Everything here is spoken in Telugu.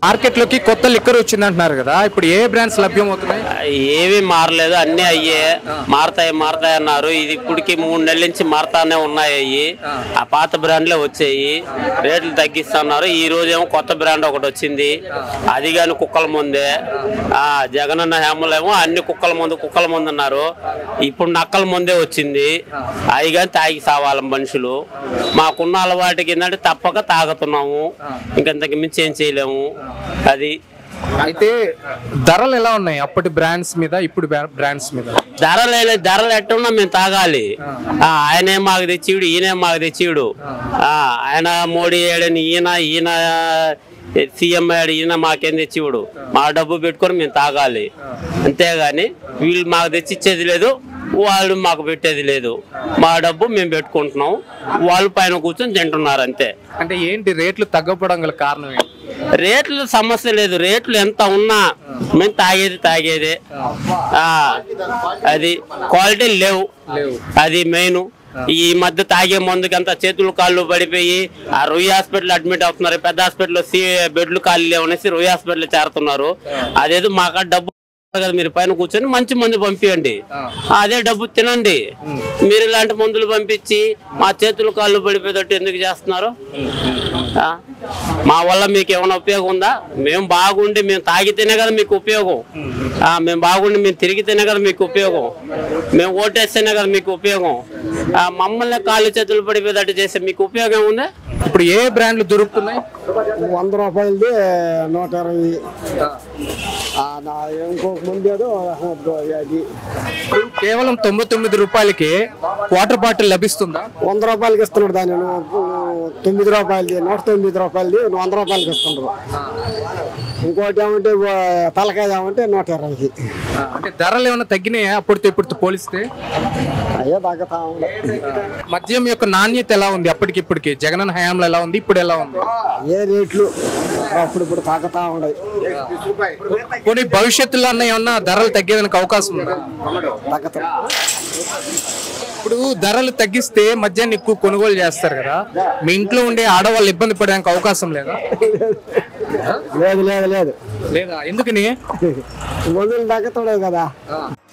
మార్కెట్ లోకి కొత్త లిక్కర్ వచ్చింది అంటున్నారు కదా ఇప్పుడు ఏ బ్రాండ్స్ లభ్యం అవుతున్నాయి ఏవి మారలేదు అన్ని అయ్యే మారతాయి మారతాయి అన్నారు ఇది ఇప్పటికి మూడు నెలల నుంచి మారతానే ఉన్నాయి అయ్యి ఆ పాత బ్రాండ్లే వచ్చాయి రేట్లు తగ్గిస్తున్నారు ఈ రోజు ఏమో కొత్త బ్రాండ్ ఒకటి వచ్చింది అది కానీ కుక్కల ముందే ఆ జగనన్న హేమలేమో అన్ని కుక్కల ముందు కుక్కల ముందు అన్నారు ఇప్పుడు నక్కల ముందే వచ్చింది అవి కానీ తాగి సావాలి మనుషులు మాకున్న అలవాటుకి ఏంటంటే తప్పక తాగుతున్నాము ఇంకంతకు మించి ఏం చేయలేము అది అయితే ధరలు ఎలా ఉన్నాయి అప్పటి బ్రాండ్స్ మీద ఇప్పుడు బ్రాండ్స్ మీద ధరలు ధరలు ఎట్టున్నా మేము తాగాలి ఆ, ఆయనే మాకు తెచ్చిడు ఈయనే మాకు తెచ్చిడు ఆ, ఆయన మోడీ ఏడని ఈయన ఈయన సీఎం అయ్యాడు ఈయన మాకేం తెచ్చివుడు మా డబ్బు పెట్టుకొని మేము తాగాలి అంతేగాని వీళ్ళు మాకు తెచ్చిచ్చేది లేదు వాళ్ళు మాకు పెట్టేది లేదు మా డబ్బు మేము పెట్టుకుంటున్నాం వాళ్ళు పైన కూర్చొని తింటున్నారు అంతే అంటే ఏంటి రేట్లు తగ్గపోవడం గల కారణం ఏంటి రేట్లు సమస్య లేదు రేట్లు ఎంత ఉన్నా మేము తాగేది తాగేదే ఆ, అది క్వాలిటీ లేవు లేవు అది మెయిన్ ఈ మధ్య తాగే మందుకి అంతా చేతులు కాళ్ళు పడిపోయి ఆ రొయ్యి హాస్పిటల్ అడ్మిట్ అవుతున్నారు పెద్ద హాస్పిటల్ సి బెడ్లు ఖాళీ లేవనేసి రొయ్యి హాస్పిటల్ చేరుతున్నారు అదేదో మాకు డబ్బు కదా మీరు పైన కూర్చొని మంచి మందు పంపియండి అదే డబ్బు తినండి మీరు ఇలాంటి మందులు పంపించి మా చేతులు కాళ్ళు పడిపోయేటట్టు ఎందుకు చేస్తున్నారు ఆ? మా వల్ల మీకు ఏమైనా ఉపయోగం ఉందా మేము బాగుండి మేము తాగితేనే కదా మీకు ఉపయోగం ఆ, మేము బాగుండి మేము తిరిగితేనే కదా మీకు ఉపయోగం మేము ఓటేస్తేనే కదా మీకు ఉపయోగం ఆ, మమ్మల్ని కాళ్ళు చేతులు పడిపోయేటట్టు చేస్తే మీకు ఉపయోగం ఉందా ఇప్పుడు ఏ బ్రాండ్లు దొరుకుతున్నాయి వంద రూపాయలది నూట ఇరవై ఆ, నా ఇంకొక ముందు ఏదో అది ఇప్పుడు కేవలం తొంభై తొమ్మిది రూపాయలకి వాటర్ బాటిల్ లభిస్తుందా వంద రూపాయలకి ఇస్తున్నాడు దాన్ని నువ్వు తొమ్మిది రూపాయలది నూట తొమ్మిది రూపాయలది నువ్వు వంద రూపాయలకి ఇస్తున్నారు ఇంకోటి ఏమంటే ఓ తలకాయ ఏమంటే నూట ఇరవైకి అంటే ధరలు ఏమైనా తగ్గినాయా అప్పటితో ఇప్పుడు పోలిస్తే అయ్యో తగ్గుతా ఉంది మద్యం యొక్క నాణ్యత ఎలా ఉంది అప్పటికి ఇప్పటికి జగనన్న హయాంలో ఎలా ఉంది ఇప్పుడు ఎలా ఉంది ఏ రేట్లు అప్పుడు ఇప్పుడు తగ్గుతా ఉన్నాయి కొన్ని భవిష్యత్తులో అన్న ఏమన్నా ధరలు తగ్గేదానికి అవకాశం ఉందా తగ్గుతా ఇప్పుడు ధరలు తగ్గిస్తే మద్యాన్ని ఎక్కువ కొనుగోలు చేస్తారు కదా మీ ఇంట్లో ఉండే ఆడవాళ్ళు ఇబ్బంది పడడానికి అవకాశం లేదా లేదు లేదు లేదు లేదా ఎందుకని మందులు తగ్గుతాడు కదా